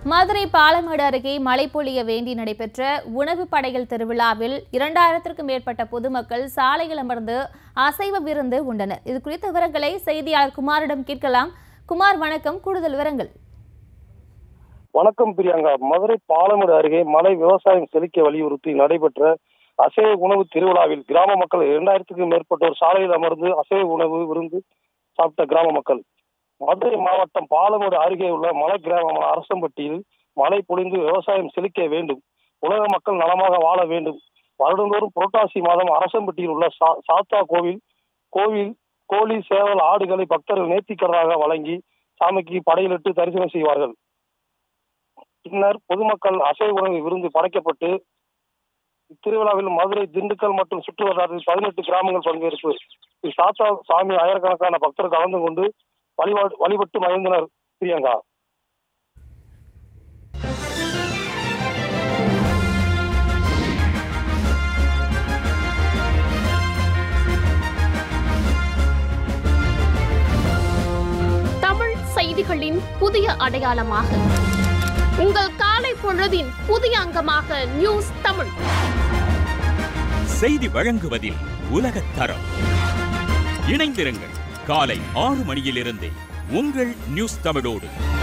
மதுரை பாலமேடு அருகே மழை பொழிய வேண்டி நடைபெற்ற உணவு படையல் திருவிழாவில் இரண்டாயிரத்திற்கும் மேற்பட்ட பொதுமக்கள் சாலையில் அமர்ந்து அசைவ விருந்து உண்டனர் இது குறித்த விவரங்களை செய்தியாளர் குமாரிடம் கேட்கலாம் குமார் வணக்கம் கூடுதல் விவரங்கள் வணக்கம் பிரியங்கா மதுரை பாலமேடு அருகே மலை விவசாயம் செழிக்க வலியுறுத்தி நடைபெற்ற அசைவ உணவு திருவிழாவில் கிராம மக்கள் இரண்டாயிரத்துக்கும் மேற்பட்டோர் சாலையில் அமர்ந்து அசைவ உணவு விருந்து சாப்பிட்ட கிராம மக்கள் மதுரை மாவட்டம் பாலமேடு அருகே உள்ள மலை கிராமமான அரசம்பட்டியில் மழை பொழிந்து விவசாயம் செழிக்க வேண்டும் உலக மக்கள் நலமாக வாழ வேண்டும் வருடந்தோறும் புரட்டாசி மாதம் அரசம்பட்டியில் உள்ள சா- சாத்தா கோவில் கோவில் கோழி சேவல் ஆடுகளை பக்தர்கள் நேர்த்திக்கடனாக வழங்கி சாமிக்கு படையிலிட்டு தரிசனம் செய்வார்கள் பின்னர் பொதுமக்கள் அசைவ உணவு விருந்து படைக்கப்பட்டு இத்திருவிழாவில் மதுரை திண்டுக்கல் மற்றும் சுற்றுவட்டாரத்தில் பதினெட்டு கிராமங்கள் பங்கேற்பு ஸ்ரீ சாத்தா சாமி ஆயிரக்கணக்கான பக்தர்கள் கலந்து கொண்டு வழிபாடு வழிபட்டு மகிழ்ந்தனர் பிரியங்கா தமிழ் செய்திகளின் புதிய அடையாளமாக உங்கள் காலை பொழுதின் புதிய அங்கமாக நியூஸ் தமிழ் செய்தி வழங்குவதில் உலகத் தரம் இணைந்திருங்கள் காலை ஆறு மணியிலிருந்தே உங்கள் நியூஸ் தமிழோடு